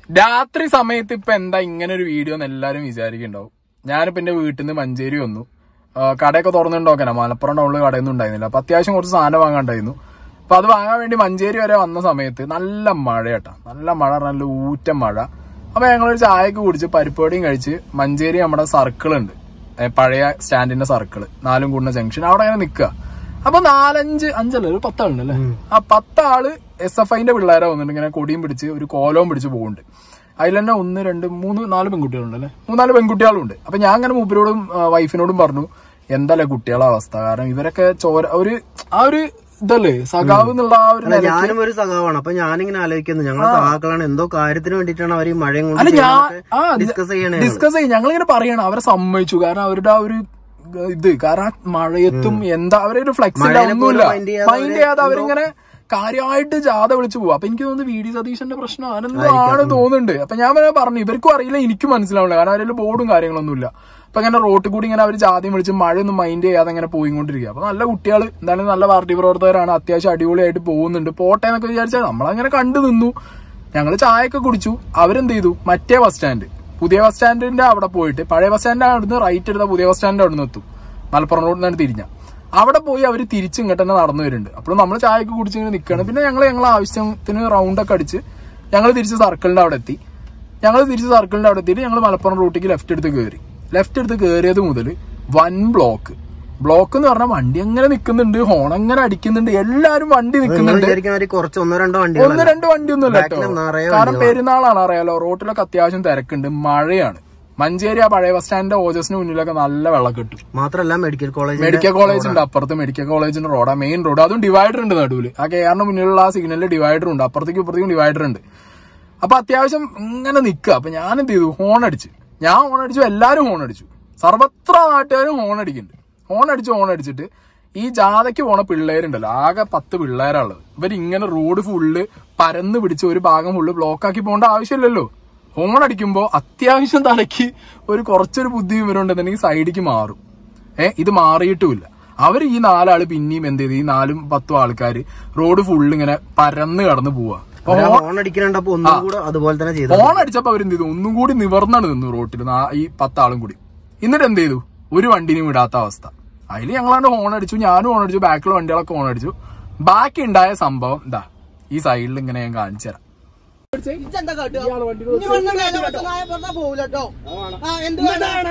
രാത്രി സമയത്ത് ഇപ്പൊ എന്താ ഇങ്ങനെ ഒരു വീഡിയോ എന്ന് എല്ലാരും വിചാരിക്കുന്നുണ്ടാവും ഞാനിപ്പോ എന്റെ വീട്ടിൽ നിന്ന് മഞ്ചേരി വന്നു ആ, കടയൊക്കെ തുറന്നിട്ടുണ്ടോക്കാനാ മലപ്പുറം ടൗണിൽ കടയൊന്നും ഉണ്ടായിരുന്നില്ല അപ്പൊ അത്യാവശ്യം കുറച്ച് സാധനം വാങ്ങാണ്ടായിരുന്നു അപ്പൊ അത് വാങ്ങാൻ വേണ്ടി മഞ്ചേരി വരെ വന്ന സമയത്ത് നല്ല മഴ കേട്ടാ നല്ല മഴ നല്ല ഊറ്റം മഴ അപ്പൊ ഞങ്ങളൊരു ചായയൊക്കെ കുടിച്ച് പരിപ്പടിയും കഴിച്ച് മഞ്ചേരി നമ്മുടെ സർക്കിൾ ഉണ്ട് ഏ, പഴയ സ്റ്റാൻഡിന്റെ സർക്കിള് നാലും കൂടുന്ന ജംഗ്ഷൻ അവിടെ അങ്ങനെ നിക്കുക അപ്പൊ നാലഞ്ച് അഞ്ചല്ല ഒരു പത്താളുണ്ടല്ലേ ആ പത്താള് എസ് എഫ് ഐന്റെ പിള്ളേരെ വന്നിട്ട് ഇങ്ങനെ കൊടിയും പിടിച്ച് ഒരു കോലവും പിടിച്ച് പോകുന്നുണ്ട് അതിൽ തന്നെ ഒന്ന് രണ്ട് മൂന്ന് നാല് പെൺകുട്ടികളുണ്ടല്ലേ മൂന്നാല് പെൺകുട്ടികളും ഉണ്ട് അപ്പൊ ഞാൻ അങ്ങനെ മൂപ്പരോടും ആ, വൈഫിനോടും പറഞ്ഞു എന്തല്ലേ കുട്ടികളെ അവസ്ഥ കാരണം ഇവരൊക്കെ ചോര ഒരു ആ ഒരു ഇതല്ലേ സഖാവ് എന്നുള്ള ആ ഒരു അല്ല നിലയ്ക്ക് ഞാനും ഒരു സഖാവാണ് അപ്പൊ ഞാനിങ്ങനെ ആലോചിക്കുന്നു ഞങ്ങളെ സഖാക്കളാണ് എന്തോ കാര്യത്തിന് വേണ്ടിയിട്ടാണ് അവർ ഈ മഴയും അല്ല കൊണ്ട് ഞാൻ ആ ഡിസ്കസ് ചെയ്യണേ ഡിസ്കസ് ചെയ്യും ഞങ്ങളിങ്ങനെ പറയണം അവരെ സമ്മതിച്ചു കാരണം അവരുടെ ആ ഒരു ഇത് കാരണം ആ മഴയത്തും എന്താ അവരൊരു ഫ്ലെക്സ് ഇല്ല മഴേനെ ഒന്നുമില്ല പോലും mind ചെയ്യാതെ മൈൻഡ് ചെയ്യാതെ അവരിങ്ങനെ കാര്യമായിട്ട് ജാഥ വിളിച്ചു പോകും അപ്പൊ എനിക്ക് തോന്നുന്നു വി ഡി സതീശന്റെ പ്രശ്നം അതെന്തോ ആണ് തോന്നുന്നുണ്ട് അപ്പൊ ഞാൻ പിന്നെ പറഞ്ഞു ഇവർക്കും അറിയില്ല എനിക്കും മനസ്സിലാവില്ല കാരണം അവരിൽ ബോർഡും കാര്യങ്ങളൊന്നും ഇല്ല അപ്പൊ ഇങ്ങനെ റോട്ടിൽ കൂടി ഇങ്ങനെ അവർ ജാതി വിളിച്ച് മഴയൊന്നും മൈൻഡ് ചെയ്യാതെ ഇങ്ങനെ പോയിക്കൊണ്ടിരിക്കുക അപ്പൊ നല്ല കുട്ടികൾ എന്തായാലും നല്ല പാർട്ടി പ്രവർത്തകരാണ് അത്യാവശ്യം അടിപൊളിയായിട്ട് പോകുന്നുണ്ട് പോട്ടെ എന്നൊക്കെ വിചാരിച്ചാൽ നമ്മളങ്ങനെ കണ്ടു നിന്നു ഞങ്ങൾ ചായയൊക്കെ കുടിച്ചു അവരെന്ത് ചെയ്തു മറ്റേ ബസ് സ്റ്റാൻഡ് പുതിയ ബസ് സ്റ്റാൻഡിന്റെ അവിടെ പോയിട്ട് പഴയ ബസ് സ്റ്റാൻഡിന്റെ അവിടുന്ന് റൈറ്റ് എടുത്ത പുതിയ ബസ് സ്റ്റാൻഡിന്റെ അവിടുന്ന് എത്തും മലപ്പുറം റോഡിൽ നിന്നാണ് തിരിഞ്ഞ അവിടെ പോയി അവർ തിരിച്ച് ഇങ്ങോട്ട് തന്നെ നടന്നു വരുന്നുണ്ട് അപ്പോൾ നമ്മൾ ചായയൊക്കെ കുടിച്ച് ഇങ്ങനെ നിൽക്കുകയാണ് പിന്നെ ഞങ്ങൾ ഞങ്ങളെ ആവശ്യത്തിന് റൗണ്ടൊക്കെ അടിച്ച് ഞങ്ങൾ തിരിച്ച് സർക്കിളിന്റെ അവിടെ എത്തി ഞങ്ങൾ തിരിച്ച് സർക്കിളിന്റെ അവിടെ എത്തിയിട്ട് ഞങ്ങൾ മലപ്പുറം റൂട്ടിക്ക് ലെഫ്റ്റ് എടുത്ത് കയറി ലെഫ്റ്റ് എടുത്ത് കയറിയത് മുതൽ വൻ ബ്ലോക്ക് ബ്ലോക്ക് എന്ന് പറഞ്ഞാൽ വണ്ടി അങ്ങനെ നിൽക്കുന്നുണ്ട് ഹോൺ അങ്ങനെ അടിക്കുന്നുണ്ട് എല്ലാരും വണ്ടി നിങ്ങൾ നിൽക്കുന്നുണ്ട് വിചാരിക്കുന്ന മാതിരി കുറച്ച് ഒന്നോ രണ്ടോ ഒന്ന് വണ്ടികളല്ല രണ്ട് വണ്ടി ഒന്നും കേട്ടോ ബാക്കില് നിറയെ കാരണം പെരുന്നാളാണ് അറിയാലോ റോട്ടിലൊക്കെ അത്യാവശ്യം തിരക്കുണ്ട് മഴയാണ് മഞ്ചേരി ആ പഴയ ബസ് സ്റ്റാൻഡിന്റെ ഓജസിന് മുന്നിലൊക്കെ നല്ല വെള്ളം കിട്ടും മാത്രല്ല മെഡിക്കൽ കോളേജ് മെഡിക്കൽ കോളേജ് ഉണ്ട് അപ്പുറത്ത് മെഡിക്കൽ കോളേജിന്റെ റോഡാ മെയിൻ റോഡ് അതും ഡിവൈഡർ ഉണ്ട് നടുവില് ആ കെയറിന് മുന്നിലുള്ള ആ സിഗ്നലിൽ ഡിവൈഡർ ഉണ്ട് അപ്പുറത്തേക്കും ഇപ്പുറത്തേക്കും ഡിവൈഡർ ഉണ്ട് അപ്പൊ അത്യാവശ്യം ഇങ്ങനെ നിക്കുക അപ്പൊ ഞാൻ എന്ത് ചെയ്തു ഹോൺ അടിച്ച് ഞാൻ ഹോൺ അടിച്ചു എല്ലാരും ഹോൺ അടിച്ചു സർവത്ര നാട്ടുകാരും ഹോൺ അടിക്കുന്നുണ്ട് ഹോൺ അടിച്ച് ഹോൺ അടിച്ചിട്ട് ഈ ജാഥയ്ക്ക് പോണ പിള്ളേരുണ്ടല്ലോ ആകെ പത്ത് പിള്ളേരാണുള്ളത് ഇവർ ഇങ്ങനെ റോഡ് ഫുള്ള് പരന്ന് പിടിച്ച് ഒരു ഭാഗം ഫുള്ള് ബ്ലോക്ക് ആക്കി പോകേണ്ട ആവശ്യമില്ലല്ലോ ഹോൺ അടിക്കുമ്പോ അത്യാവശ്യം തലയ്ക്ക് ഒരു കുറച്ചൊരു ബുദ്ധി വിവരമുണ്ടെന്നുണ്ടെങ്കിൽ സൈഡിലേക്ക് മാറും ഏ ഇത് മാറിയിട്ടുമില്ല അവർ ഈ നാലാള് പിന്നെയും എന്ത് ചെയ്തു ഈ നാലും പത്തും ആൾക്കാര് റോഡ് ഫുള്ള് ഇങ്ങനെ പരന്ന് കടന്നു പോവാ അപ്പൊ ഹോൺ അടിക്കണപ്പോ ഒന്നും കൂടെ അതുപോലെ തന്നെ ചെയ്തു ഹോൺ അടിച്ചപ്പോ അവരെന്ത് ചെയ്തു ഒന്നും കൂടി നിവർന്നാണ് നിന്നു റോട്ടിൽ നാ- ഈ പത്താളും കൂടി എന്നിട്ട് എന്ത് ചെയ്തു ഒരു വണ്ടിനും വിടാത്ത അവസ്ഥ അതിൽ ഞങ്ങളാണ്ട് ഹോൺ അടിച്ചു ഞാനും ഹോൺ അടിച്ചു ബാക്കിലുള്ള വണ്ടികളൊക്കെ ഹോൺ അടിച്ചു ബാക്കി ഉണ്ടായ സംഭവം ഇതാ ഈ സൈഡിൽ ഇങ്ങനെ ഞാൻ കാണിച്ചു തരാം ഇജ്ജെന്താ കാട്ടുക? ഇനി വന്ന് നേരെ വെച്ച നായ പറഞ്ഞാ പോവൂല ട്ടോ. ആ, എന്ത് വേണം?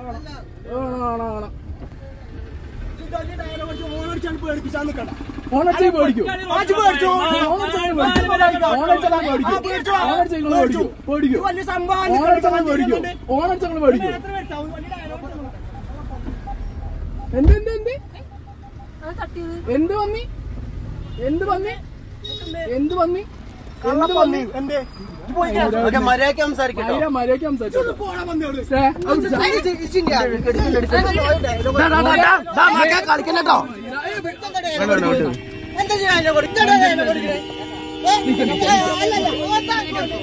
ഹോണടിച്ചാൽ പേടിക്കും ആജ് പേടിച്ചോ? ഹോണടിച്ചാൽ പേടിക്കും ഹോണടിച്ചാൽ പേടിക്കും ഹോണടിച്ചാൽ പേടിക്കും പേടിക്കും വലിയ സംഭവം ഓണടിച്ചാൽ പേടിക്കും ഓണടിച്ചാൽ പേടിക്കും എന്ത് എന്ത് എന്ത് എന്ത് വന്നി എന്ത് വന്നി എന്ത് വന്നി എന്ത് വന്നി മര്യാദക്ക് സംസാരിക്കട്ടോ അതിനെ മര്യാദയ്ക്ക് സംസാരിച്ചോ ഏ, അത് വിളിച്ചാ. എന്താ ചെയ്യാൻ അതിനെ കൊടു- ഇജ്ജെന്താ അതിനെ കൊടുക്കണേ? ഏ? അല്ലല്ല, ഓത്താ ഇങ്ങോട്ട്.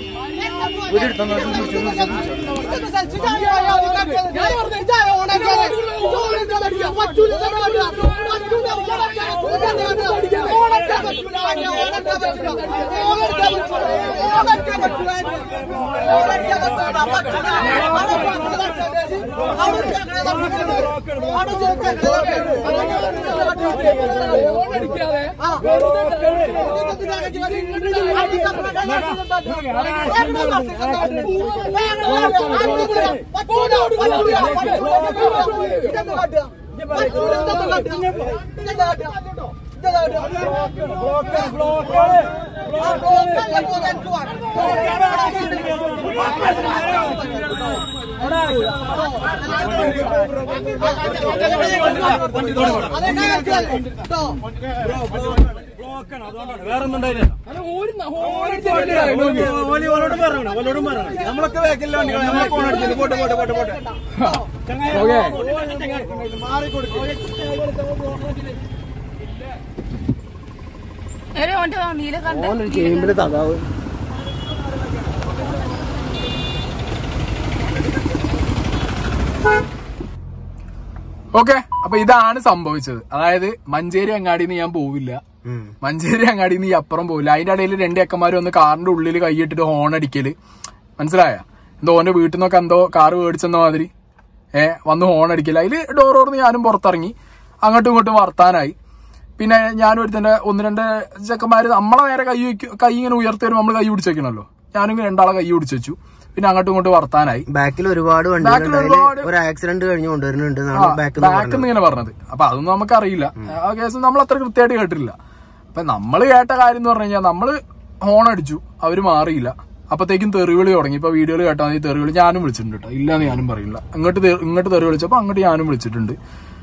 ഓണടിക്കാതെ അല്ല, ഓടി ന- ഓണടിച്ചല്ലേ നോക്കി. ഓക്കേ. ഒരു ഓന്റെ നീല കണ്ട ഓനൊരു ചേമ്പില് സഖാവ് ഓക്കെ അപ്പൊ ഇതാണ് സംഭവിച്ചത് അതായത് മഞ്ചേരി അങ്ങാടിന്ന് ഞാൻ പോവില്ല മഞ്ചേരി അങ്ങാടിന്ന് ഈ അപ്പുറം പോവില്ല അതിന്റെ ഇടയിൽ രണ്ട് അക്കന്മാർ വന്ന് കാറിന്റെ ഉള്ളിൽ കൈയിട്ടിട്ട് ഹോൺ അടിക്കല് മനസ്സിലായ എന്തോ ഓന്റെ വീട്ടിൽ നിന്നൊക്കെ എന്തോ കാറ് മേടിച്ചെന്ന മാതിരി ഏ വന്ന് ഹോൺ അടിക്കില്ല അതില് ഡോർ തുറന്ന് ഞാനും പുറത്തിറങ്ങി അങ്ങോട്ടും ഇങ്ങോട്ടും വർത്താനായി പിന്നെ ഞാനും ഒരുത്തന്റെ ഒന്ന് രണ്ട് ചെക്കന്മാര് നമ്മളെ നേരെ കൈ വെക്കും കൈ ഇങ്ങനെ ഉയർത്തി വരുമ്പോൾ നമ്മൾ കൈ പിടിച്ച് വെക്കണല്ലോ ഞാനും ഇങ്ങനെ രണ്ടാളെ കൈ പിടിച്ച് വെച്ചു പിന്നെ അങ്ങോട്ടും ഇങ്ങോട്ടും വർത്താനായി ബാക്കിൽ ഒരുപാട് ബാക്കിൽ വണ്ടികളുണ്ട് അതില് ഒരുപാട് ഒരു ആക്സിഡന്റ് കഴിഞ്ഞ് കൊണ്ടുവരുന്നുണ്ട് എന്നാണ് ബാക്കിൽ ബാക്ക് ഇങ്ങനെ പറഞ്ഞത് അപ്പൊ അതൊന്നും നമുക്കറിയില്ല ആ കേസ് നമ്മൾ അത്ര കൃത്യമായിട്ട് കേട്ടിട്ടില്ല അപ്പൊ നമ്മൾ കേട്ട കാര്യം എന്ന് പറഞ്ഞു കഴിഞ്ഞാൽ നമ്മള് ഹോൺ അടിച്ചു അവര് മാറിയില്ല അപ്പത്തേക്കും തെറിവിളി തുടങ്ങി ഇപ്പൊ വീഡിയോയിൽ കേട്ടാൽ മതി തെറിവിളി ഞാനും വിളിച്ചിട്ടുണ്ട് കേട്ടോ ഇല്ലാന്ന് ഞാനും പറയില്ല ഇങ്ങോട്ട് തെ- ഇങ്ങോട്ട് തെറി വിളിച്ചപ്പോ അങ്ങോട്ട് ഞാനും വിളിച്ചിട്ടുണ്ട്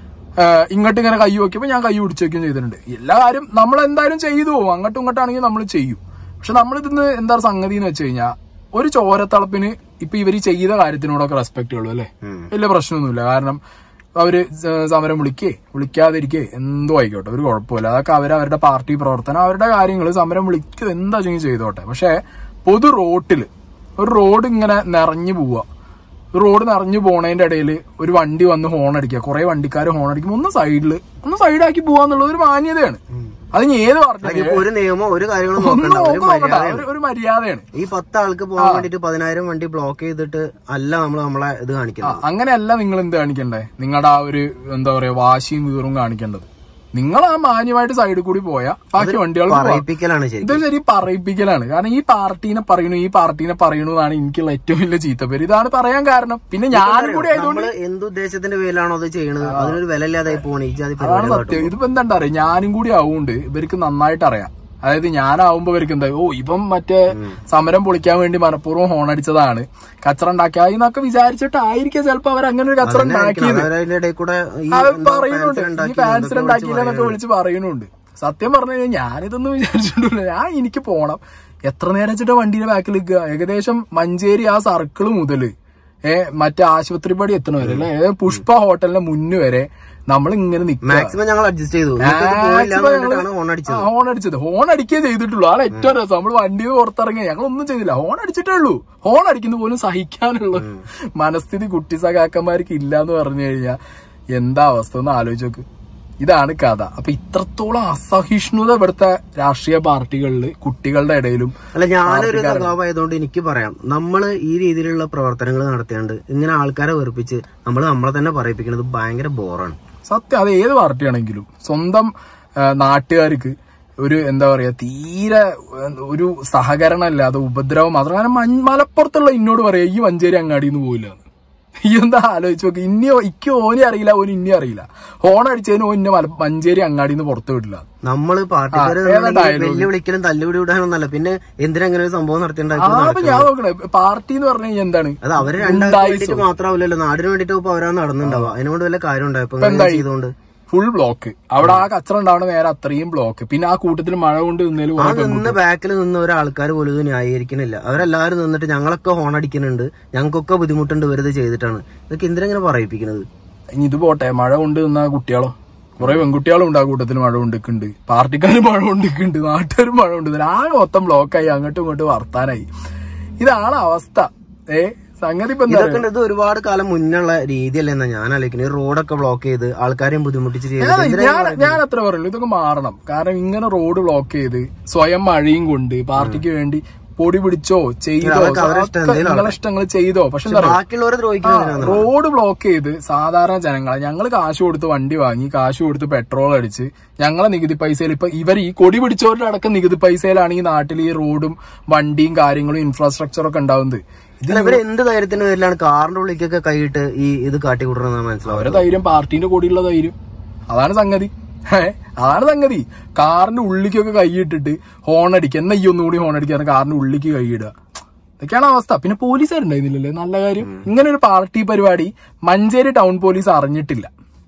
ഏഹ് ഇങ്ങോട്ട് ഇങ്ങനെ കൈ നോക്കിയപ്പോ ഞാൻ കൈ പിടിച്ചു വെക്കുകയും ചെയ്തിട്ടുണ്ട് എല്ലാ കാര്യം നമ്മൾ എന്തായാലും ചെയ്തു പോകും അങ്ങോട്ടും ഇങ്ങോട്ടാണെങ്കിൽ നമ്മൾ ചെയ്യും പക്ഷെ നമ്മളിതിന്ന് എന്താ സംഗതി എന്ന് വെച്ച് കഴിഞ്ഞാൽ ഒരു ചോരത്തളപ്പിന് ഇപ്പൊ ഇവര് ചെയ്ത കാര്യത്തിനോടൊക്കെ റെസ്പെക്ട് ഉള്ളൂ അല്ലേ വലിയ പ്രശ്നമൊന്നുമില്ല കാരണം അവര് സ- സമരം വിളിക്കേ വിളിക്കാതിരിക്കേ എന്തോ ആയിക്കോട്ടെ ഒരു കുഴപ്പമില്ല അതൊക്കെ അവർ അവരുടെ പാർട്ടി പ്രവർത്തനം അവരുടെ കാര്യങ്ങൾ സമരം വിളിക്കോ എന്താ ചെയ്യും ചെയ്തോട്ടെ പക്ഷെ പൊതു റോട്ടില് ഒരു റോഡ് ഇങ്ങനെ നിറഞ്ഞു പോവുക റോഡ് നിറഞ്ഞു പോണതിന്റെ ഇടയിൽ ഒരു വണ്ടി വന്ന് ഹോൺ അടിക്കുക കുറെ വണ്ടിക്കാർ ഹോൺ അടിക്കുമ്പോൾ ഒന്ന് സൈഡിൽ ഒന്ന് സൈഡാക്കി പോവാന്നുള്ളത് ഒരു മാന്യതയാണ് അത് ഇനി ഏത് പറഞ്ഞു അതിപ്പോ ഒരു നിയമം ഒരു കാര്യങ്ങളും ഒന്ന് നോക്കണ്ട ഒരു നോക്കണ്ട മര്യാദ ഒരു- ഒരു മര്യാദയാണ് ഈ പത്ത് ആൾക്ക് പോകാൻ വേണ്ടിട്ട് പതിനായിരം വണ്ടി ബ്ലോക്ക് ചെയ്തിട്ട് അല്ല നമ്മൾ നമ്മളെ ഇത് ആ, കാണിക്കുന്നത് അങ്ങനെയല്ല നിങ്ങൾ എന്ത് കാണിക്കണ്ടേ നിങ്ങളുടെ ആ ഒരു എന്താ പറയാ വാശിയും വീറും കാണിക്കേണ്ടത് നിങ്ങൾ ആ മാന്യമായിട്ട് സൈഡിൽ കൂടി പോയാ ബാക്കി വണ്ടികൾ പറയിപ്പിക്കലാണ് ശരി ഇത് ശരി പറയിപ്പിക്കലാണ് കാരണം ഈ പാർട്ടീനെ പറയണു ഈ പാർട്ടീനെ പറയണു എന്നാണ് എനിക്കുള്ള ഏറ്റവും വലിയ ചീത്തപ്പേര് ഇതാണ് പറയാൻ കാരണം പിന്നെ ഞാനും കൂടി ആയതുകൊണ്ട് നമ്മള് എന്തുദ്ദേശത്തിന്റെ പേരിലാണോ അത് ചെയ്യണത് അതിനൊരു വില ഇല്ലാതായി പോണേ ഈ ജാതി അതാണ് പരിപാടി സത്യം ഇതിപ്പോ എന്താ അറിയാം ഞാനും കൂടി ആവുകൊണ്ട് ഇവർക്ക് നന്നായിട്ട് അറിയാം അതായത് ഞാനാവുമ്പോ ഇവർക്ക് എന്താ ഓ ഇപ്പം മറ്റേ സമരം പൊളിക്കാൻ വേണ്ടി മനഃപൂർവ്വം ഹോൺ അടിച്ചതാണ് കച്ചറ ഉണ്ടാക്കിയ എന്നൊക്കെ വിചാരിച്ചിട്ടായിരിക്കും ചിലപ്പോ അവർ അങ്ങനെ ഒരു കച്ചറ ഉണ്ടാക്കിയത് അവരതിന്റെ ഇടയിൽ കൂടെ ഈ അത് എന്തോ പറയുന്നുണ്ട് fancy ഈ ഉണ്ടാക്കി ഫാൻസിൽ എന്തൊക്കെ ഉണ്ടാക്കിയില്ലെന്നൊക്കെ വിളിച്ച് പറയുന്നുണ്ട് സത്യം പറഞ്ഞു കഴിഞ്ഞാൽ ഞാനിതൊന്നും വിചാരിച്ചിട്ടില്ല ഞാൻ എനിക്ക് പോണം എത്ര നേരം വെച്ചിട്ട് വണ്ടിയുടെ ബാക്കിൽ നിൽക്കുക ഏകദേശം മഞ്ചേരി ആ സർക്കിള് മുതല് ഏ മറ്റേ ആശുപത്രി പടി എത്തണ വരെ അല്ലെ ഏ, പുഷ്പ ഹോട്ടലിന്റെ മുന്നു വരെ നമ്മൾ ഇങ്ങനെ നിൽക്കുക മാക്സിമം ഞങ്ങൾ അഡ്ജസ്റ്റ് ചെയ്തു എന്നിട്ട് ഇത് പോയില്ല എന്ന് പറഞ്ഞിട്ടാണ് ഹോൺ അടിച്ചത് ഹോൺ അടിച്ചത് ഹോൺ അടിക്കേ ചെയ്തിട്ടുള്ളൂ ആണ് ഏറ്റവും രസം നമ്മൾ വണ്ടിയിൽ പുറത്തിറങ്ങി ഞങ്ങൾ ഒന്നും ചെയ്തില്ല ഹോൺ അടിച്ചിട്ടേ ഉള്ളൂ ഹോൺ അടിക്കുന്ന പോലും സഹിക്കാനുള്ള മനസ്ഥിതി കുട്ടി സഖാക്കന്മാർക്ക് ഇല്ല എന്ന് പറഞ്ഞു കഴിഞ്ഞാൽ എന്താ അവസ്ഥ ഒന്ന് ആലോചിച്ച് നോക്ക് ഇതാണ് കഥ അപ്പൊ ഇത്രത്തോളം അസഹിഷ്ണുത ഇവിടുത്തെ രാഷ്ട്രീയ പാർട്ടികളിൽ കുട്ടികളുടെ ഇടയിലും അല്ല ഞാനൊരു സഖാവായതുകൊണ്ട് എനിക്ക് പറയാം നമ്മൾ ഈ രീതിയിലുള്ള പ്രവർത്തനങ്ങൾ നടത്തിയാണ്ട് ഇങ്ങനെ ആൾക്കാരെ വെറുപ്പിച്ച് നമ്മൾ നമ്മളെ തന്നെ പറയിപ്പിക്കുന്നത് ഭയങ്കര ബോറാണ് സത്യം അത് ഏത് പാർട്ടിയാണെങ്കിലും സ്വന്തം ആ, നാട്ടുകാർക്ക് ഒരു എന്താ പറയാ തീരെ ആ, ഒരു സഹകരണം അല്ലാതെ ഉപദ്രവം മാത്രം കാരണം മൻ- മലപ്പുറത്തുള്ള ഇന്നോട് പറയാ ഈ മഞ്ചേരി അങ്ങാടിന്ന് പോയില്ല ഈ എന്താ ആലോചിച്ച് നോക്ക് ഇനി ഇക്ക് ഓനെ അറിയില്ല ഓൻ ഇനി അറിയില്ല ഹോൺ അടിച്ചതിന് ഓൻ ഇന്നെ മല- മഞ്ചേരി അങ്ങാടിന്ന് പുറത്തു വിടില്ല നമ്മള് പാർട്ടിക്കാര് ആ, ഏതാ dialogue? വെല്ലുവിളിക്കലും തല്ലുപിടി വിടാനൊന്നല്ല പിന്നെ എന്തിനാ അങ്ങനെ ഒരു സംഭവം ആ നടത്തിണ്ടാക്കി അപ്പൊ ഞാൻ നോക്കണേ പാർട്ടി എന്ന് പറഞ്ഞു കഴിഞ്ഞാൽ എന്താണ് അത് അവര് രണ്ടാൾക്ക് വേണ്ടിട്ട് മാത്രമാവില്ലല്ലോ നാടിന് വേണ്ടിട്ട് ഇപ്പൊ അവരാ നടന്നുണ്ടാവുക അതിനോട് വല്ല കാര്യം ഉണ്ടായപ്പോ ഇങ്ങനെ ചെയ്തുകൊണ്ട് ഫുൾ ബ്ലോക്ക് അവിടെ ആ കച്ചറ ഉണ്ടാവണ നേരെ അത്രയും ബ്ലോക്ക് പിന്നെ ആ കൂട്ടത്തിൽ മഴ കൊണ്ട് നിന്നേലും ആ നിന്ന് ബാക്കിൽ നിന്ന് ഒരാൾക്കാർ പോലും ഇത് ന്യായീകരിക്കണില്ല അവരെല്ലാവരും നിന്നിട്ട് ഞങ്ങളൊക്കെ ഹോൺ അടിക്കുന്നുണ്ട് ഞങ്ങൾക്കൊക്കെ ബുദ്ധിമുട്ടുണ്ട് വെറുതെ ചെയ്തിട്ടാണ് ഇതൊക്കെ എന്തിനാ പറയിപ്പിക്കുന്നത് ഇനി ഇത് പോട്ടെ മഴ കൊണ്ട് നിന്ന കുട്ടികളോ കുറെ പെൺകുട്ടികളും ഉണ്ട് ആ കൂട്ടത്തിൽ മഴ കൊണ്ടിക്കുന്നുണ്ട് പാർട്ടിക്കാരും മഴ കൊണ്ടിക്കുന്നുണ്ട് നാട്ടുകാരും മഴ കൊണ്ട് ആകെ മൊത്തം ബ്ലോക്കായി അങ്ങോട്ടും ഇങ്ങോട്ടും വർത്താനായി ഇതാണ് അവസ്ഥ ഏ സംഗതി ഇപ്പൊ എന്താ ഇതൊക്കെ ഉണ്ട്. ഇത് ഒരുപാട് കാലം മുന്നുള്ള രീതിയല്ലേ എന്നാ ഞാൻ ആലോചിക്കുന്നത് ഈ റോഡൊക്കെ ബ്ലോക്ക് ചെയ്ത് ആൾക്കാരെയും ബുദ്ധിമുട്ടിച്ച് ചെയ്ത് ഞാൻ ഞാൻ ഞാൻ അത്ര പറയുള്ളൂ ഇതൊക്കെ മാറണം കാരണം ഇങ്ങനെ റോഡ് ബ്ലോക്ക് ചെയ്ത് സ്വയം മഴയും കൊണ്ട് പാർട്ടിക്ക് വേണ്ടി പൊടി പിടിച്ചോ ചെയ്തോ അതൊക്കെ അവരുടെ ഇഷ്ടം, അതൊക്കെ നിങ്ങളെ ഇഷ്ടങ്ങൾ ചെയ്തോ പക്ഷെ എന്താ പറയാ ബാക്കിയുള്ളവരെ ദ്രോഹിക്കുന്നതിനാണ് റോഡ് ബ്ലോക്ക് ചെയ്ത് സാധാരണ ജനങ്ങളെ ഞങ്ങൾ കാശ് കൊടുത്ത് വണ്ടി വാങ്ങി കാശ് കൊടുത്ത് പെട്രോൾ അടിച്ച് ഞങ്ങളെ നികുതി പൈസയിൽ ഇപ്പൊ ഇവർ ഈ കൊടി പിടിച്ചവരുടെ അടക്കം നികുതി പൈസയിലാണ് ഈ നാട്ടിൽ ഈ റോഡും വണ്ടിയും കാര്യങ്ങളും ഇൻഫ്രാസ്ട്രക്ചറും ഒക്കെ ഉണ്ടാവുന്നത് ഇത് ഇവര് എന്ത് ധൈര്യത്തിന്റെ പേരിലാണ് കാറിന്റെ ഉള്ളിലേക്കൊക്കെ കൈയിട്ട് ഈ ഇത് കാട്ടിക്കൂട്ടണമെന്ന് മനസ്സിലാവും അവരെ ധൈര്യം പാർട്ടീന്റെ കൂടെയുള്ള ധൈര്യം അതാണ് സംഗതി ഏ, അതാണ് സംഗതി കാറിന്റെ ഉള്ളിലേക്കൊക്കെ കൈയിട്ടിട്ട് ഹോൺ അടിക്കുക എന്നാ ഈ ഒന്നുകൂടി ഹോൺ അടിക്കുക കാറിന്റെ ഉള്ളിലേക്ക് കൈയിടുക ഇതൊക്കെയാണ് അവസ്ഥ പിന്നെ പോലീസുകാരുണ്ടായിരുന്നില്ലല്ലേ നല്ല കാര്യം ഇങ്ങനെ ഒരു പാർട്ടി പരിപാടി മഞ്ചേരി ടൗൺ പോലീസ് അറിഞ്ഞിട്ടില്ല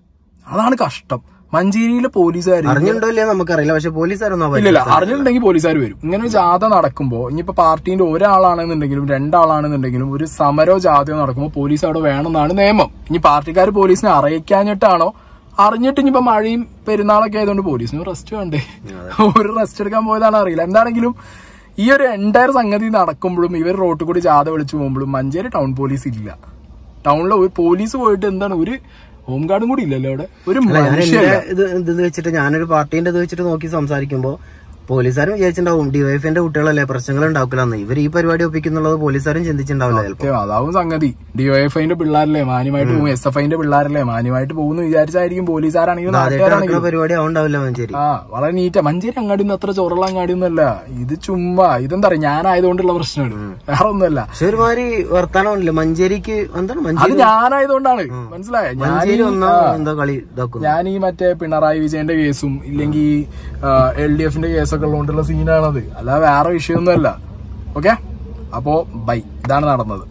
അതാണ് കഷ്ടം മഞ്ചേരിയിലെ പോലീസുകാർ അറിഞ്ഞിട്ടുണ്ടോ ഇല്ലയോ നമുക്കറിയില്ല പക്ഷെ പോലീസുകാരൊന്നും ഇല്ലില്ല അറിഞ്ഞിട്ടുണ്ടെങ്കിൽ പോലീസുകാർ വരും ഇങ്ങനെ ഒരു ജാഥ നടക്കുമ്പോ ഇനിയിപ്പോ പാർട്ടീന്റെ ഒരാളാണെന്നുണ്ടെങ്കിലും രണ്ടാളാണെന്നുണ്ടെങ്കിലും ഒരു സമരോ ജാഥയോ നടക്കുമ്പോൾ പോലീസ് അവിടെ വേണമെന്നാണ് നിയമം ഇനി പാർട്ടിക്കാർ പോലീസിനെ അറിയിക്കാഞ്ഞിട്ടാണോ അറിഞ്ഞിട്ട് ഇനിയിപ്പോ മഴയും പെരുന്നാളൊക്കെ ആയതുകൊണ്ട് പോലീസിന് റെസ്റ്റ് വേണ്ടേ ഒരു റെസ്റ്റ് എടുക്കാൻ പോയതാണ് അറിയില്ല എന്താണെങ്കിലും ഈ ഒരു എൻറ്റയർ സംഗതി നടക്കുമ്പോഴും ഇവർ റോട്ടിൽ കൂടി ജാഥ വിളിച്ചു പോകുമ്പോഴും മഞ്ചേരി ടൗൺ പോലീസ് ഇല്ല ടൗണിലെ ഒരു പോലീസ് പോയിട്ട് എന്താണ് ഒരു ഹോം ഗാർഡും കൂടി ഇല്ലല്ലോ അവിടെ ഒരു ഞാൻ മനുഷ്യ എന്റെ ഇത് ഇത് വെച്ചിട്ട് ഞാനൊരു പാർട്ടീന്റെ ഇത് വെച്ചിട്ട് നോക്കി സംസാരിക്കുമ്പോ പോലീസുകാരും വിചാരിച്ചിട്ടുണ്ടാവും ഡിവൈഫിന്റെ കുട്ടികളല്ലേ പ്രശ്നങ്ങൾ ഉണ്ടാക്കില്ലെന്ന് ഇവർ ഈ പരിപാടി ഒപ്പിക്കുന്നുള്ളത് പോലീസുകാരും ചിന്തിച്ചിട്ടുണ്ടാവില്ല ചിലപ്പോ സത്യം അതാവും സംഗതി ഡിവൈഎഫ്ഐന്റെ പിള്ളേരല്ലേ മാന്യമായിട്ട് പോകും എസ് എഫ് ഐന്റെ പിള്ളേരല്ലേ മാന്യമായിട്ട് പോകുന്നു വിചാരിച്ചായിരിക്കും പോലീസുകാരാണെങ്കിലും ആദ്യമായിട്ട് നടക്കുന്ന നാട്ടുകാരാണെങ്കിലും പരിപാടി ആവുണ്ടാവില്ല മഞ്ചേരി ആ വളരെ നീറ്റാ മഞ്ചേരി അങ്ങാടി ഒന്നും അത്ര ചോറുള്ള അങ്ങാടി ഒന്നുമല്ല ഇത് ചുമ്മാ ഇതെന്താ പറയാ ഞാനായതുകൊണ്ടുള്ള പ്രശ്നമാണ് വേറെ ഒന്നുമല്ല പക്ഷെ ഒരുമാതിരി വർത്താനമില്ല മഞ്ചേരിക്ക് എന്താണ് അത് മഞ്ചേരി ഞാനായതുകൊണ്ടാണ് മനസ്സിലായ ഞാൻ മഞ്ചേരി ഈ- ഒന്നാം ആ, എന്താ കളി ഇതാക്കുന്നു ഞാൻ ഈ മറ്റേ പിണറായി വിജയന്റെ കേസും ഇല്ലെങ്കിൽ എൽ ഡി എഫിന്റെ കേസൊക്കെ ഉള്ളതുകൊണ്ടുള്ള സീനാണത് അല്ലാതെ വേറെ വിഷയമൊന്നുമല്ല ഓക്കെ അപ്പോ ബൈ ഇതാണ് നടന്നത്